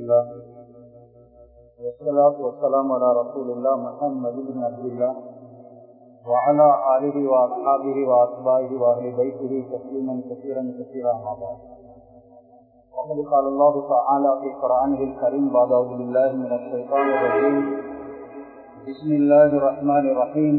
الله والصلاة والسلام على رسول الله محمد بن عبد الله وعلى آله وأصحابه وأتباعه وأهل بيته تسليما كثيرا كثيرا ما بعد وقد قال الله تعالى في قرآنه الكريم بعد أعوذ بالله من الشيطان الرجيم بسم الله الرحمن الرحيم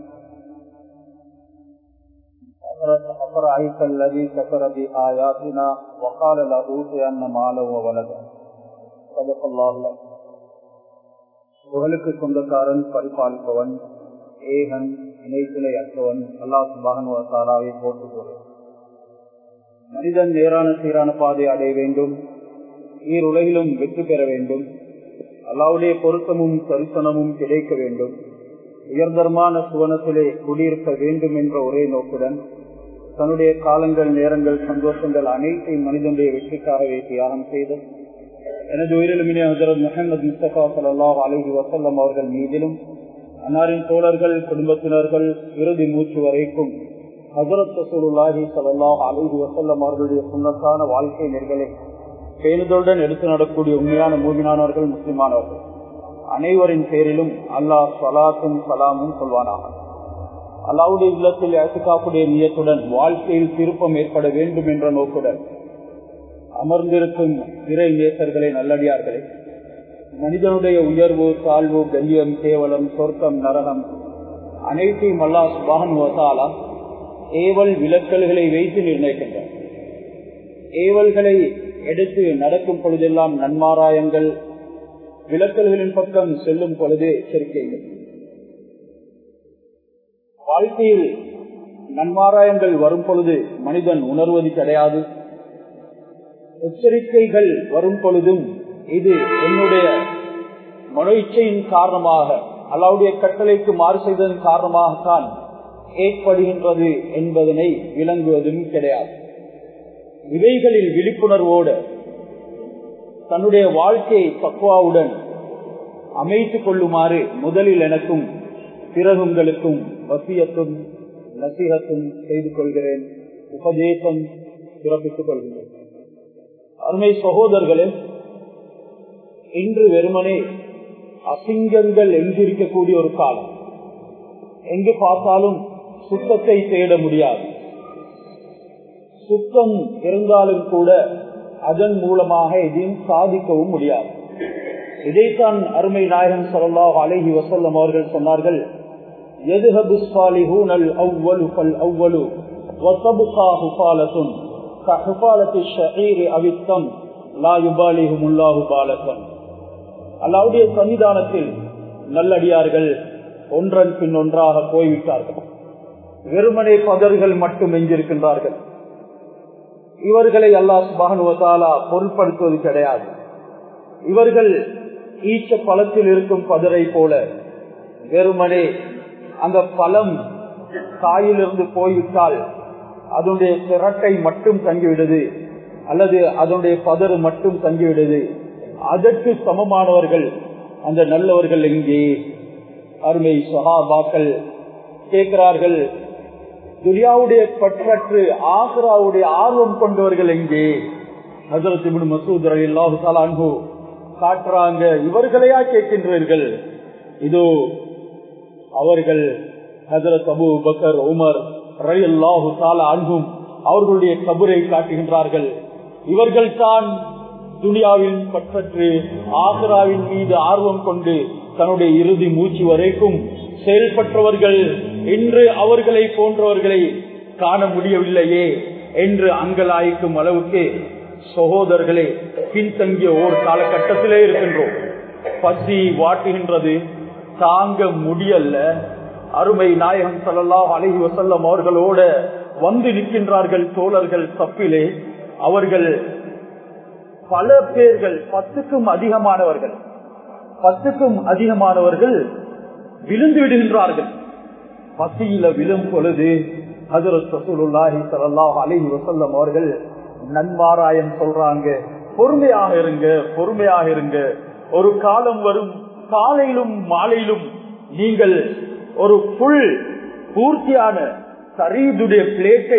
أفرأيت الذي كفر بآياتنا وقال لأوتين مالا وولدا صدق الله العظيم புகழுக்கு சொந்தக்காரன் பரிபாலிப்பவன் ஏகன் இணைத்துணை அற்றவன் அல்லா சுபாகன் தாராவை போட்டுக்கொள்ளும் மனிதன் நேரான சீரான பாதை அடைய வேண்டும் ஈருலகிலும் வெற்றி பெற வேண்டும் அல்லாவுடைய பொருத்தமும் தரிசனமும் கிடைக்க வேண்டும் உயர்தரமான சுவனத்திலே குடியிருக்க வேண்டும் என்ற ஒரே நோக்குடன் தன்னுடைய காலங்கள் நேரங்கள் சந்தோஷங்கள் அனைத்தையும் மனிதனுடைய வெற்றிக்காகவே தியாகம் செய்து எனது உயிரிலுமினே ஹசரத் முகமது முஸ்தபா சல்லாஹ் அலஹி வசல்லம் அவர்கள் மீதிலும் அன்னாரின் தோழர்கள் குடும்பத்தினர்கள் இறுதி மூச்சு வரைக்கும் ஹசரத் ரசூலுல்லாஹி சல்லாஹ் அலஹி வசல்லம் அவர்களுடைய சுண்ணத்தான வாழ்க்கை நெறிகளை பேணுதலுடன் எடுத்து நடக்கூடிய உண்மையான மூமினானவர்கள் முஸ்லிமானவர்கள் அனைவரின் பேரிலும் அல்லாஹ் சலாத்தும் சலாமும் சொல்வானாக அல்லாவுடைய இல்லத்தில் அசுக்காப்புடைய நியத்துடன் வாழ்க்கையில் திருப்பம் ஏற்பட வேண்டும் என்ற நோக்குடன் அமர்ந்திருக்கும் இறை நேசர்களே நல்லடியார்களே மனிதனுடைய உயர்வு தாழ்வு கல்யம் கேவலம் சொர்க்கம் நரகம் அனைத்தையும் அல்லா சுபான் வசாலா ஏவல் விலக்கல்களை வைத்து நிர்ணயிக்கின்றார் ஏவல்களை எடுத்து நடக்கும் பொழுதெல்லாம் நன்மாராயங்கள் விலக்கல்களின் பக்கம் செல்லும் பொழுது எச்சரிக்கைகள் வாழ்க்கையில் நன்மாராயங்கள் வரும் பொழுது மனிதன் உணர்வது கிடையாது எச்சரிக்கைகள் வரும் பொழுதும் இது என்னுடைய மனோ இச்சையின் காரணமாக அல்லாவுடைய கட்டளைக்கு மாறு செய்ததன் காரணமாகத்தான் ஏற்படுகின்றது என்பதனை விளங்குவதும் கிடையாது இவைகளில் விழிப்புணர்வோடு தன்னுடைய வாழ்க்கையை தக்குவாவுடன் அமைத்துக் கொள்ளுமாறு முதலில் எனக்கும் பிறகு உங்களுக்கும் வசியத்தும் நசீகத்தும் செய்து கொள்கிறேன் உபதேசம் பிறப்பித்துக் கொள்கிறேன் அருமை சகோதரர்களே இன்று வெறுமனே அசிங்கங்கள் எங்கிருக்கக்கூடிய ஒரு காலம் எங்கு பார்த்தாலும் சுத்தத்தை தேட முடியாது சுத்தம் இருந்தாலும் கூட அதன் மூலமாக எதையும் சாதிக்கவும் முடியாது இதைத்தான் அருமை நாயகன் சொல்லா அழகி வசல்லம் அவர்கள் சொன்னார்கள் எதுஹபு சாலிஹூனல் அவ்வலு பல் அவ்வலு வசபுகா ஹுபாலசுன் அல்லாவுடைய சன்னிதானத்தில் நல்லடியார்கள் ஒன்றன் பின் ஒன்றாக போய்விட்டார்கள் வெறுமனே பதர்கள் மட்டும் எஞ்சிருக்கின்றார்கள் இவர்களை அல்லாஹ் மகனுவதாலா பொருட்படுத்துவது கிடையாது இவர்கள் ஈச்ச பழத்தில் இருக்கும் பதரை போல வெறுமனே அந்த பழம் காயிலிருந்து போய்விட்டால் அதனுடைய சிரட்டை மட்டும் தங்கிவிடுது அல்லது அதனுடைய பதறு மட்டும் தங்கிவிடுது அதற்கு சமமானவர்கள் அந்த நல்லவர்கள் எங்கே அருமை சகாபாக்கள் கேட்கிறார்கள் துரியாவுடைய பற்றற்று ஆசராவுடைய ஆர்வம் கொண்டவர்கள் எங்கே ஹசரத் மசூத் அல்லாஹு அன்பு காட்டுறாங்க இவர்களையா கேட்கின்றீர்கள் இதோ அவர்கள் ஹசரத் அபு பக்கர் உமர் ரயில்லாஹு தால அன்பும் அவர்களுடைய கபரை காட்டுகின்றார்கள் இவர்கள் தான் துனியாவின் பற்றற்று ஆசராவின் மீது ஆர்வம் கொண்டு தன்னுடைய இறுதி மூச்சு வரைக்கும் செயல்பட்டவர்கள் இன்று அவர்களை போன்றவர்களை காண முடியவில்லையே என்று அங்கலாய்க்கும் அளவுக்கு சகோதரர்களே பின்தங்கிய ஓர் காலகட்டத்திலே இருக்கின்றோம் பசி வாட்டுகின்றது தாங்க முடியல அருமை நாயகம் சல்லாஹ் அலஹி வசல்லம் அவர்களோட வந்து நிற்கின்றார்கள் தோழர்கள் தப்பிலே அவர்கள் பல பேர்கள் பத்துக்கும் அதிகமானவர்கள் பத்துக்கும் அதிகமானவர்கள் விழுந்து விடுகின்றார்கள் பசியில விழும் பொழுது ஹசரத் சசூலுல்லாஹி சல்லாஹ் அலஹி வசல்லம் அவர்கள் நன்மாராயம் சொல்றாங்க பொறுமையாக இருங்க பொறுமையாக இருங்க ஒரு காலம் வரும் காலையிலும் மாலையிலும் நீங்கள் ஒரு புல் பூர்த்தியான சரீதுடைய பிளேட்டை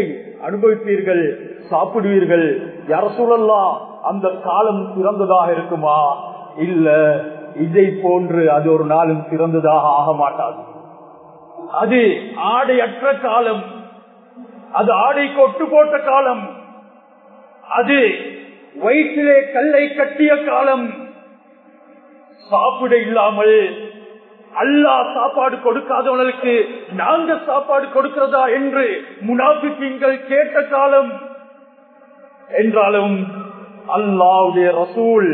அனுபவிப்பீர்கள் சாப்பிடுவீர்கள் யார சூழல்லாம் அந்த காலம் சிறந்ததாக இருக்குமா இல்ல இதை போன்று அது ஒரு நாளும் சிறந்ததாக ஆக மாட்டாது அது ஆடையற்ற காலம் அது ஆடைக்கு ஒட்டு போட்ட காலம் அது வயிற்றிலே கல்லை கட்டிய காலம் சாப்பிட இல்லாமல் அல்லா சாப்பாடு கொடுக்காதவர்களுக்கு நாங்க சாப்பாடு கொடுக்கிறதா என்று முனாபிக்கீங்கள் கேட்ட காலம் என்றாலும் அல்லாவுடைய ரசூல்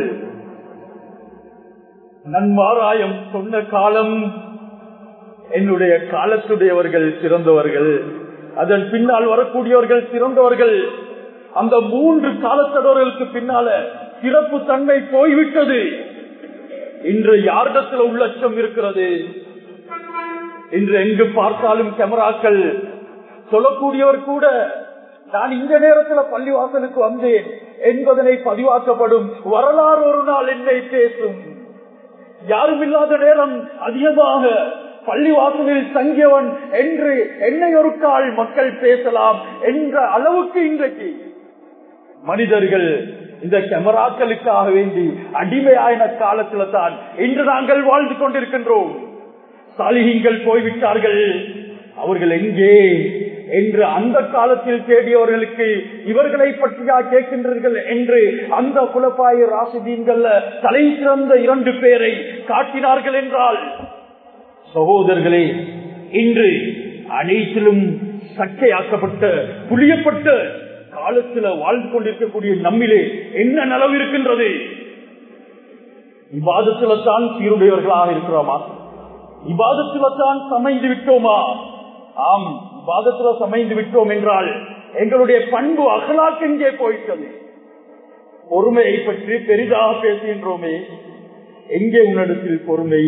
நன்மாராயம் சொன்ன காலம் என்னுடைய காலத்துடையவர்கள் சிறந்தவர்கள் அதன் பின்னால் வரக்கூடியவர்கள் சிறந்தவர்கள் அந்த மூன்று காலத்தடர்களுக்கு பின்னால சிறப்பு தன்மை போய்விட்டது இன்று யாரிடத்தில் உள்ளட்சம் இருக்கிறது இன்று எங்கு பார்த்தாலும் கேமராக்கள் சொல்லக்கூடியவர் கூட நான் இந்த நேரத்தில் பள்ளிவாசலுக்கு வந்தேன் என்பதனை பதிவாக்கப்படும் வரலாறு ஒரு நாள் என்னை பேசும் யாரும் இல்லாத நேரம் அதிகமாக பள்ளிவாசலில் தங்கியவன் என்று என்னை ஒரு கால் மக்கள் பேசலாம் என்ற அளவுக்கு இன்றைக்கு மனிதர்கள் இந்த கேமராக்களுக்காக வேண்டி அடிமையாயின காலத்துல தான் இன்று நாங்கள் வாழ்ந்து கொண்டிருக்கின்றோம் சாலிகங்கள் போய்விட்டார்கள் அவர்கள் எங்கே என்று அந்த காலத்தில் தேடியவர்களுக்கு இவர்களை பற்றியா கேட்கின்றீர்கள் என்று அந்த குலப்பாய ராசிதீன்கள் தலை சிறந்த இரண்டு பேரை காட்டினார்கள் என்றால் சகோதரர்களே இன்று அனைத்திலும் சக்கையாக்கப்பட்ட புளியப்பட்ட காலத்துல வாழ்ந்து கொண்டிருக்கக்கூடிய நம்மிலே என்ன நலவு இருக்கின்றது இவ்வாதத்துல தான் சீருடையவர்களாக இருக்கிறோமா இவ்வாதத்துல தான் சமைந்து விட்டோமா ஆம் இவ்வாதத்துல சமைந்து விட்டோம் என்றால் எங்களுடைய பண்பு அகலாக்கு எங்கே போயிட்டது பொறுமையை பற்றி பெரிதாக பேசுகின்றோமே எங்கே உன்னிடத்தில் பொறுமை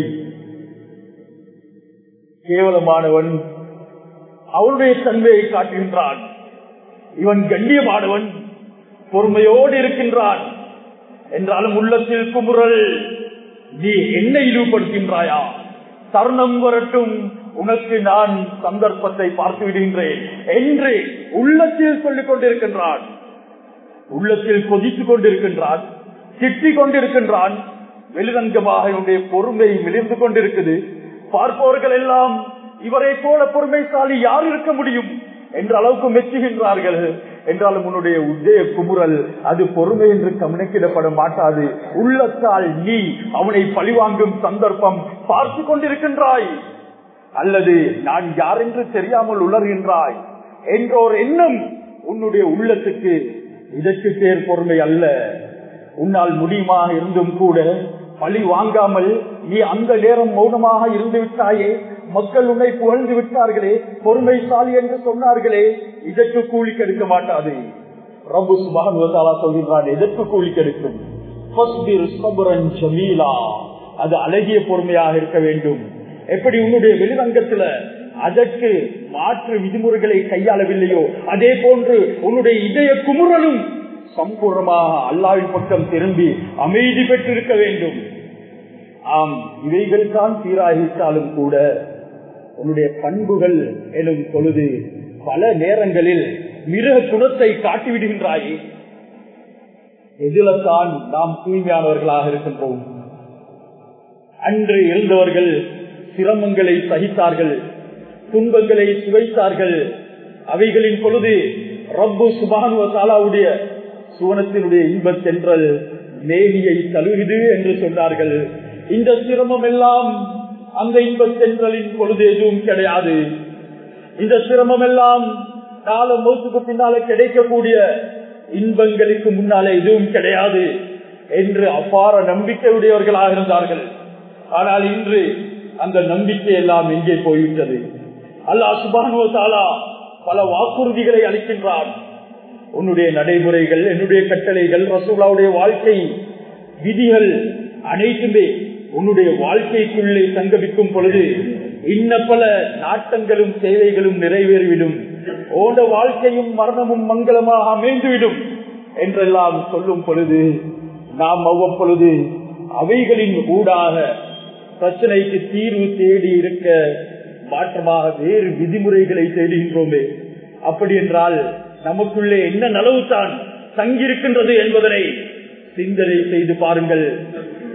கேவலமானவன் அவருடைய தன்மையை காட்டுகின்றான் இவன் கண்ணியமானவன் பொறுமையோடு இருக்கின்றான் என்றாலும் உள்ளத்தில் குமுறல் நீ என்னை இழிவுபடுத்தின்றாயா தருணம் வரட்டும் உனக்கு நான் சந்தர்ப்பத்தை பார்த்து விடுகின்றேன் என்று உள்ளத்தில் சொல்லிக் கொண்டிருக்கின்றான் உள்ளத்தில் கொதித்துக் கொண்டிருக்கின்றான் திட்டிக் கொண்டிருக்கின்றான் வெளிரங்கமாக இவனுடைய பொறுமை விளிர்ந்து கொண்டிருக்குது பார்ப்பவர்கள் எல்லாம் இவரை போல பொறுமைசாலி யார் இருக்க முடியும் என்ற அளவுக்கு மெச்சுகின்றார்கள் என்றாலும் உன்னுடைய உதய குமுறல் அது பொறுமை என்று கவனிக்கிடப்பட மாட்டாது உள்ளத்தால் நீ அவனை பழிவாங்கும் சந்தர்ப்பம் பார்த்து கொண்டிருக்கின்றாய் அல்லது நான் யார் என்று தெரியாமல் உணர்கின்றாய் என்ற ஒரு எண்ணம் உன்னுடைய உள்ளத்துக்கு இதற்கு பேர் பொறுமை அல்ல உன்னால் முடியுமாக இருந்தும் கூட பழி வாங்காமல் நீ அந்த நேரம் மௌனமாக இருந்து விட்டாயே மக்கள் உன்னை புகழ்ந்து விட்டார்களே பொறுமைசாலி என்று சொன்னார்களே இதற்கு கூலி கெடுக்க மாட்டாது ரபு சுபான் சொல்கின்றான் எதற்கு கூலி கெடுக்கும் அது அழகிய பொறுமையாக இருக்க வேண்டும் எப்படி உன்னுடைய வெளிரங்கத்துல அதற்கு மாற்று விதிமுறைகளை கையாளவில்லையோ அதே போன்று உன்னுடைய இதய குமுறலும் சம்பூர்ணமாக அல்லாவின் பக்கம் திரும்பி அமைதி பெற்றிருக்க வேண்டும் ஆம் இவைகள் தான் சீராகிவிட்டாலும் கூட உன்னுடைய பண்புகள் எனும் பொழுது பல நேரங்களில் மிருக குணத்தை காட்டிவிடுகின்றாயே எதில்தான் நாம் தூய்மையானவர்களாக இருக்கின்றோம் அன்று இருந்தவர்கள் சிரமங்களை சகித்தார்கள் துன்பங்களை சுவைத்தார்கள் அவைகளின் பொழுது ரப்பு சுபானுவ தாலாவுடைய சுவனத்தினுடைய இன்பத் தென்றல் மேனியை தழுகுது என்று சொன்னார்கள் இந்த சிரமம் எல்லாம் அந்த இன்பத் தென்றலின் பொழுது எதுவும் கிடையாது இந்த சிரமம் எல்லாம் கால மௌத்துக்கு பின்னால கிடைக்கக்கூடிய இன்பங்களுக்கு முன்னாலே எதுவும் கிடையாது என்று அப்பாற நம்பிக்கை உடையவர்களாக இருந்தார்கள் ஆனால் இன்று அந்த நம்பிக்கை எல்லாம் எங்கே போய்விட்டது அல்லா சுபானுவத்தாலா பல வாக்குறுதிகளை அளிக்கின்றான் உன்னுடைய நடைமுறைகள் என்னுடைய கட்டளைகள் ரசூலாவுடைய வாழ்க்கை விதிகள் அனைத்துமே உன்னுடைய வாழ்க்கைக்குள்ளே சங்கமிக்கும் பொழுது இன்ன பல நாட்டங்களும் சேவைகளும் நிறைவேறிவிடும் ஓட வாழ்க்கையும் மரணமும் மங்களமாக அமைந்துவிடும் என்றெல்லாம் சொல்லும் பொழுது நாம் அவ்வப்பொழுது அவைகளின் ஊடாக பிரச்சனைக்கு தீர்வு தேடி இருக்க மாற்றமாக வேறு விதிமுறைகளை தேடுகின்றோமே அப்படி என்றால் நமக்குள்ளே என்ன நலவு தான் தங்கியிருக்கின்றது என்பதனை சிந்தனை செய்து பாருங்கள்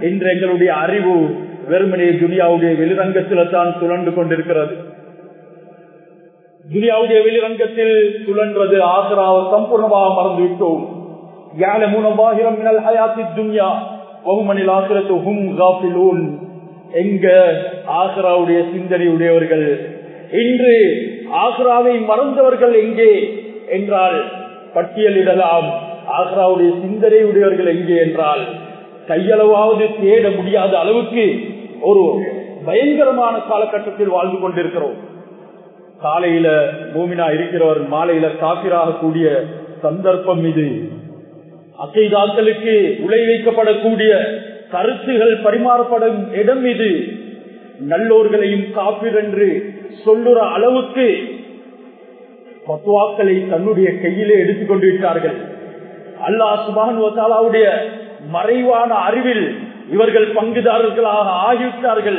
இன்று எங்களுடைய அறிவு வெறுமனே துனியாவுடைய வெளிரங்கத்தில் தான் சுழன்று கொண்டிருக்கிறது துனியாவுடைய வெளிரங்கத்தில் சுழன்றது ஆசராவை சம்பூர்ணமாக மறந்துவிட்டோம் யாழமுனவாகிரம் மினல் ஹயாத்தி துன்யா வகுமனில் ஆசிரத்து ஹும் காஃபிலூன் எங்க ஆசராவுடைய சிந்தனை உடையவர்கள் இன்று ஆக்ராவை மறந்தவர்கள் எங்கே என்றால் பட்டியலிடலாம் ஆக்ராவுடைய சிந்தனை உடையவர்கள் எங்கே என்றால் கையளவாவது தேட முடியாத அளவுக்கு ஒரு பயங்கரமான காலகட்டத்தில் வாழ்ந்து கொண்டிருக்கிறோம் காலையில பூமினா இருக்கிறவர் மாலையில காப்பிராக கூடிய சந்தர்ப்பம் இது அக்கைதாக்களுக்கு உலை வைக்கப்படக்கூடிய கருத்துகள் பரிமாறப்படும் இடம் இது நல்லோர்களையும் காப்பீர் என்று சொல்லுற அளவுக்கு பத்துவாக்களை தன்னுடைய கையிலே எடுத்துக் கொண்டிருக்கிறார்கள் அல்லாஹ் சுபானுடைய மறைவான அறிவில் இவர்கள் பங்குதாரர்களாக ஆகிவிட்டார்கள்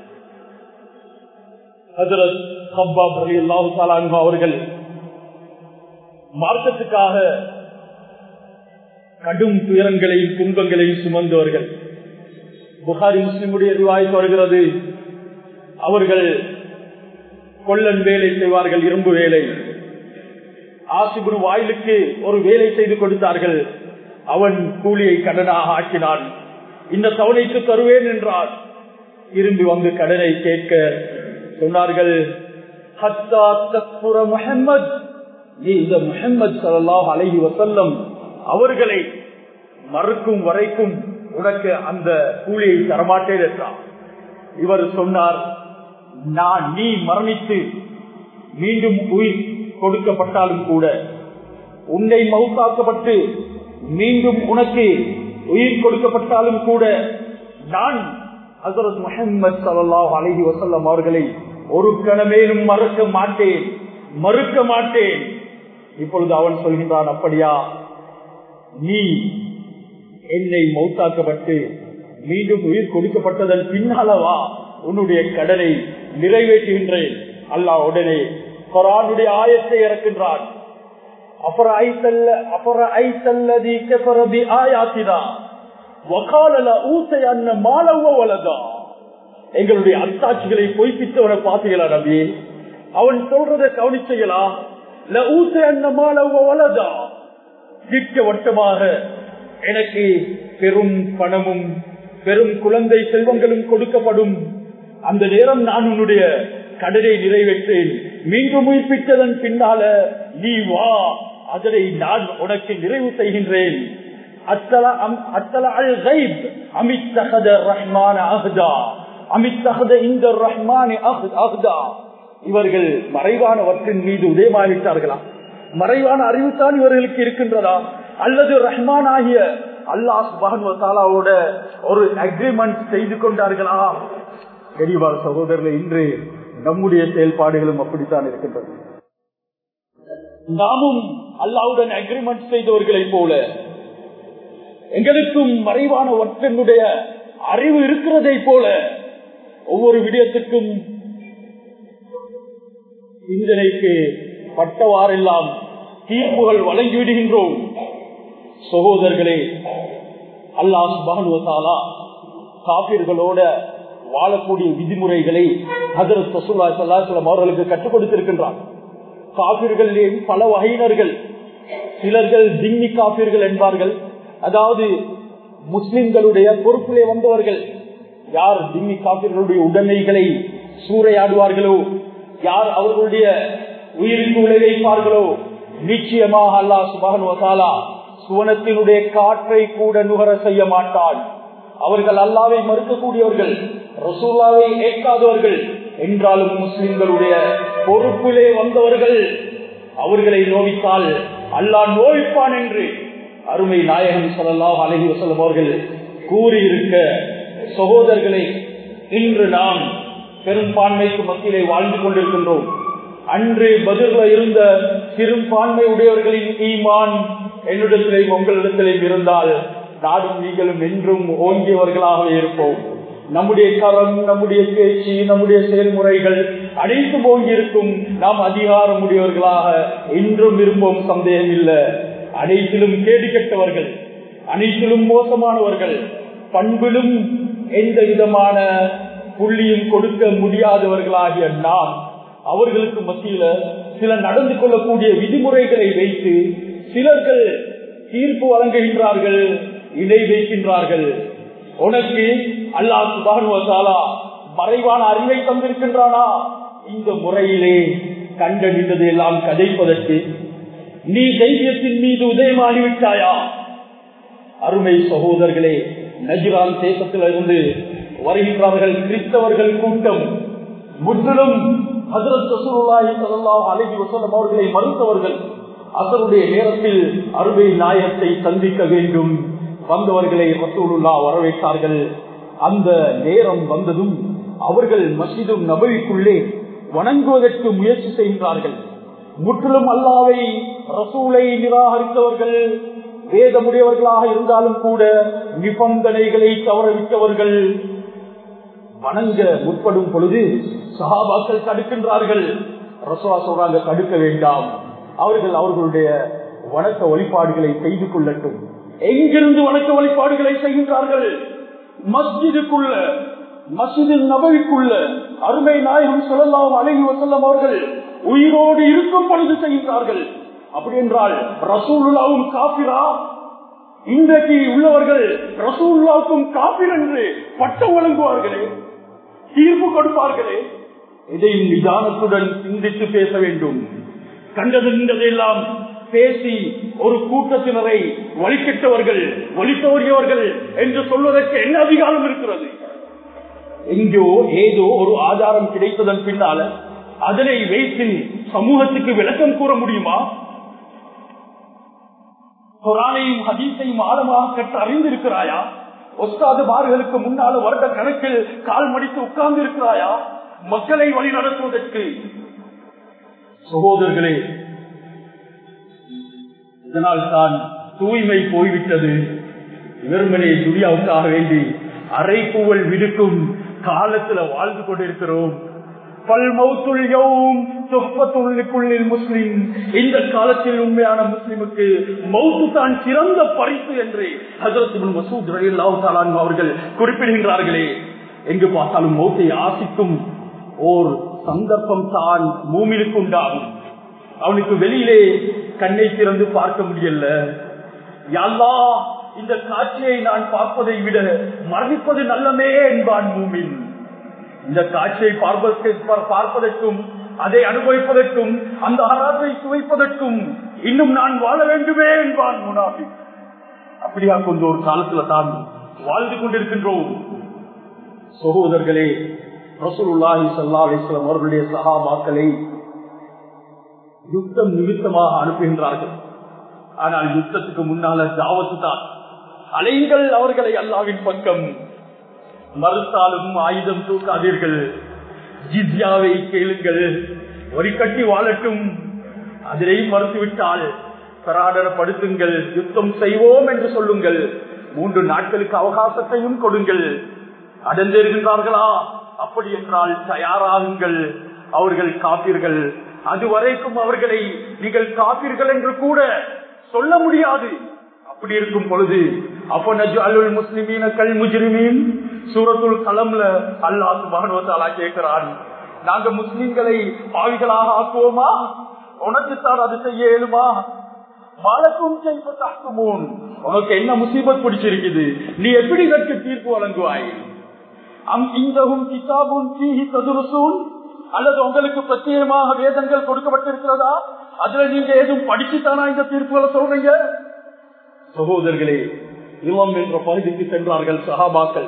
அவர்கள் மார்க்கத்துக்காக கடும் துயரங்களையும் துன்பங்களையும் சுமந்தவர்கள் புகாரி முஸ்லிமுடைய ரிவாய்த்து வருகிறது அவர்கள் கொள்ளன் வேலை செய்வார்கள் இரும்பு வேலை ஆசிபுரு வாயிலுக்கு ஒரு வேலை செய்து கொடுத்தார்கள் அவன் கூலியை கடனாக ஆக்கினான் இந்த தவணைக்கு தருவேன் என்றான் திரும்பி வந்து கடனை கேட்க சொன்னார்கள் முகமது நீ இந்த முகமது சல்லாஹ் அலஹி வசல்லம் அவர்களை மறுக்கும் வரைக்கும் உனக்கு அந்த கூலியை தரமாட்டேன் என்றார் இவர் சொன்னார் நான் நீ மரணித்து மீண்டும் உயிர் கொடுக்கப்பட்டாலும் கூட உன்னை மவுத்தாக்கப்பட்டு மீண்டும் உனக்கு உயிர் கொடுக்கப்பட்டாலும் கூட நான் ஹசரத் முகமது சல்லாஹ் அலஹி வசல்லம் அவர்களை ஒரு கணமேலும் மறுக்க மாட்டேன் மறுக்க மாட்டேன் இப்பொழுது அவன் சொல்கின்றான் அப்படியா நீ என்னை மௌத்தாக்கப்பட்டு மீண்டும் உயிர் கொடுக்கப்பட்டதன் பின்னாலவா உன்னுடைய கடனை நிறைவேற்றுகின்றேன் அல்லாஹ் உடனே குரானுடைய ஆயத்தை இறக்கின்றான் எங்களுடைய அத்தாட்சிகளை பொய்ப்பித்தவனை பார்த்தீங்களா நம்பி அவன் சொல்றதை கவனிச்சீங்களா ஊசை அண்ண மாலவ வலதா திட்டவட்டமாக எனக்கு பெரும் பணமும் பெரும் குழந்தை செல்வங்களும் கொடுக்கப்படும் அந்த நேரம் நான் உன்னுடைய கடனை நிறைவேற்றேன் மீண்டும் உயிர்ப்பித்ததன் பின்னால நீ வா அதனை நான் உனக்கு நிறைவு செய்கின்றேன் இவர்கள் மறைவானவற்றின் மீது உதயமாகிட்டார்களா மறைவான அறிவுத்தான் இவர்களுக்கு இருக்கின்றதா அல்லது ரஹ்மான் ஆகிய அல்லாஹ் பகன்வத்தாலாவோட ஒரு அக்ரிமெண்ட் செய்து கொண்டார்களா கரிவார் சகோதரர்கள் இன்று நம்முடைய செயல்பாடுகளும் அப்படித்தான் இருக்கின்றது நாமும் அல்லாவுடன் அக்ரிமெண்ட் செய்தவர்களைப் போல எங்களுக்கும் மறைவான ஒற்றனுடைய அறிவு இருக்கிறதை போல ஒவ்வொரு விடயத்துக்கும் சிந்தனைக்கு பட்டவாறெல்லாம் தீர்ப்புகள் வழங்கி விடுகின்றோம் சகோதரர்களே அல்லாஹ் சுபானுவத்தாலா காப்பீர்களோட வாழக்கூடிய விதிமுறைகளை ஹசரத் சசுல்லா சல்லாஹலம் அவர்களுக்கு கற்றுக் கொடுத்திருக்கின்றார் காப்பீர்களிலே பல வகையினர்கள் சிலர்கள் திம்மி காப்பீர்கள் என்பார்கள் அதாவது முஸ்லிம்களுடைய பொறுப்பிலே வந்தவர்கள் யார் திம்மி காப்பீர்களுடைய உடைமைகளை சூறையாடுவார்களோ யார் அவர்களுடைய உயிருக்கு விளைவிப்பார்களோ நிச்சயமாக அல்லா சுபகனுவசாலா சுவனத்தினுடைய காற்றை கூட நுகர செய்ய மாட்டான் அவர்கள் அல்லாவை மறுக்கக்கூடியவர்கள் ரசூல்லாவை ஏற்காதவர்கள் என்றாலும் முஸ்லிம்களுடைய பொறுப்பிலே வந்தவர்கள் அவர்களை நோவித்தால் அல்லாஹ் நோவிப்பான் என்று அருமை நாயகம் சொல்லலாம் அழகி வசல்லம் அவர்கள் கூறியிருக்க சகோதரர்களை இன்று நாம் பெரும்பான்மைக்கு மத்தியிலே வாழ்ந்து கொண்டிருக்கின்றோம் அன்று பதில இருந்த சிறுபான்மை உடையவர்களின் ஈமான் என்னிடத்திலேயும் உங்களிடத்திலேயும் இருந்தால் நாடும் நீங்களும் என்றும் ஓங்கியவர்களாக இருப்போம் நம்முடைய கரம் நம்முடைய பேச்சு நம்முடைய செயல்முறைகள் அனைத்தும் ஓங்கியிருக்கும் நாம் அதிகாரம் உடையவர்களாக இன்றும் இருப்போம் சந்தேகம் இல்லை அனைத்திலும் கேடு கெட்டவர்கள் அனைத்திலும் மோசமானவர்கள் பண்பிலும் எந்த விதமான புள்ளியும் கொடுக்க முடியாதவர்களாகிய நாம் அவர்களுக்கு மத்தியில சில நடந்து கொள்ளக்கூடிய விதிமுறைகளை வைத்து சிலர்கள் தீர்ப்பு வழங்குகின்றார்கள் இணை வைக்கின்றார்கள் உனக்கு அல்லாஹ் சுபானுவசாலா மறைவான அறிவை தந்திருக்கின்றானா இந்த முறையிலே கண்டறிந்ததை எல்லாம் கதைப்பதற்கு நீ தைரியத்தின் மீது உதயமாகிவிட்டாயா அருமை சகோதரர்களே நஜிரான் தேசத்திலிருந்து வருகின்றார்கள் கிறிஸ்தவர்கள் கூட்டம் முற்றிலும் அழகி வசலம் அவர்களை மறுத்தவர்கள் அதனுடைய நேரத்தில் அருமை நாயத்தை சந்திக்க வேண்டும் வந்தவர்களை ரசூலுல்லா வரவேற்றார்கள் அந்த நேரம் வந்ததும் அவர்கள் மசிதும் நபவிக்குள்ளே வணங்குவதற்கு முயற்சி செய்கின்றார்கள் முற்றிலும் அல்லாவை ரசூலை நிராகரித்தவர்கள் வேதமுடையவர்களாக இருந்தாலும் கூட நிபந்தனைகளை தவறவிட்டவர்கள் வணங்க முற்படும் பொழுது சகாபாக்கள் தடுக்கின்றார்கள் ரசோலா சொல்றாங்க தடுக்க வேண்டாம் அவர்கள் அவர்களுடைய வணக்க வழிபாடுகளை செய்து கொள்ளட்டும் எங்கிருந்து வணக்க வழிபாடுகளை செய்கின்றார்கள் மஸ்ஜிதுக்குள்ள மசிது நபவிக்குள்ள அருமை நாயகம் சொல்லலாம் அழகி வசல்லம் அவர்கள் உயிரோடு இருக்கும் பொழுது செய்கின்றார்கள் அப்படி என்றால் ரசூலுல்லாவும் காபிரா இன்றைக்கு உள்ளவர்கள் ரசூல்லாவுக்கும் காபிர் என்று பட்டம் வழங்குவார்களே தீர்ப்பு கொடுப்பார்களே இதையும் நிதானத்துடன் சிந்தித்து பேச வேண்டும் கண்டது நின்றதெல்லாம் பேசி ஒரு கூட்டத்தினரை வழிகட்டவர்கள் வழித்தவறியவர்கள் என்று சொல்வதற்கு என்ன அதிகாரம் இருக்கிறது எங்கோ ஏதோ ஒரு ஆதாரம் கிடைத்ததன் பின்னால அதனை வைத்து சமூகத்துக்கு விளக்கம் கூற முடியுமா குரானையும் ஹதீஸையும் ஆழமாக கற்று அறிந்திருக்கிறாயா ஒஸ்தாது மார்களுக்கு முன்னால வருட கணக்கில் கால் மடித்து உட்கார்ந்து இருக்கிறாயா மக்களை வழி நடத்துவதற்கு சகோதரர்களே இதனால் தான் தூய்மை போய்விட்டது வெறுமனே துரியாவுக்காக வேண்டி அரை பூவல் விடுக்கும் காலத்துல வாழ்ந்து கொண்டிருக்கிறோம் முஸ்லிம் இந்த காலத்தில் உண்மையான முஸ்லிமுக்கு மௌத்து தான் சிறந்த பரிசு என்று மசூத் அவர்கள் குறிப்பிடுகின்றார்களே எங்கு பார்த்தாலும் மௌத்தை ஆசிக்கும் ஓர் சந்தர்ப்பம் தான் மூமிலுக்கு உண்டாகும் அவனுக்கு வெளியிலே கண்ணை திறந்து பார்க்க முடியல யாழ்லா இந்த காட்சியை நான் பார்ப்பதை விட மரணிப்பது நல்லமே என்பான் மூமின் இந்த காட்சியை பார்ப்பதற்கும் அதை அனுபவிப்பதற்கும் அந்த அராத்தை சுவைப்பதற்கும் இன்னும் நான் வாழ வேண்டுமே என்பான் முனாபி அப்படியா கொஞ்சம் ஒரு காலத்துல தான் வாழ்ந்து கொண்டிருக்கின்றோம் சகோதரர்களே ரசூலுல்லாஹி சல்லா அலிஸ்லாம் அவர்களுடைய சகாபாக்களை யுத்தம் நிமித்தமாக அனுப்புகின்றார்கள் ஆனால் யுத்தத்துக்கு முன்னால தாவத்து தான் அலைங்கள் அவர்களை அல்லாவின் பக்கம் மறுத்தாலும் ஆயுதம் தூக்காதீர்கள் ஜித்யாவை கேளுங்கள் ஒரு கட்டி வாழட்டும் அதிலையும் மறுத்துவிட்டால் பராடரப்படுத்துங்கள் யுத்தம் செய்வோம் என்று சொல்லுங்கள் மூன்று நாட்களுக்கு அவகாசத்தையும் கொடுங்கள் அடைந்திருக்கின்றார்களா அப்படி என்றால் தயாராகுங்கள் அவர்கள் காப்பீர்கள் அதுவரைக்கும் அவர்களை நீங்கள் காப்பீர்கள் என்று கூட சொல்ல முடியாது அப்படி இருக்கும் பொழுது அப்ப நஜு அலுல் முஸ்லிமீன கல் முஜ்ரிமீன் சூரத்துல் கலம்ல அல்லாஹ் சுபானுவத்தாலா கேட்கிறான் நாங்க முஸ்லிம்களை பாவிகளாக ஆக்குவோமா உனக்குத்தான் அது செய்ய இயலுமா மாலக்கும் செய்வதாக்குமோன் உனக்கு என்ன முசீபத் பிடிச்சிருக்குது நீ எப்படி இதற்கு தீர்ப்பு வழங்குவாய் அம் இந்தகும் கிதாபும் தீஹி ததுருசூன் அல்லது உங்களுக்கு பிரத்யேகமாக வேதங்கள் கொடுக்கப்பட்டிருக்கிறதா அதுல நீங்க எதுவும் படிச்சுத்தானா இந்த தீர்ப்புகளை சொல்றீங்க சகோதரர்களே இளம் என்ற பகுதிக்கு சென்றார்கள் சஹாபாக்கள்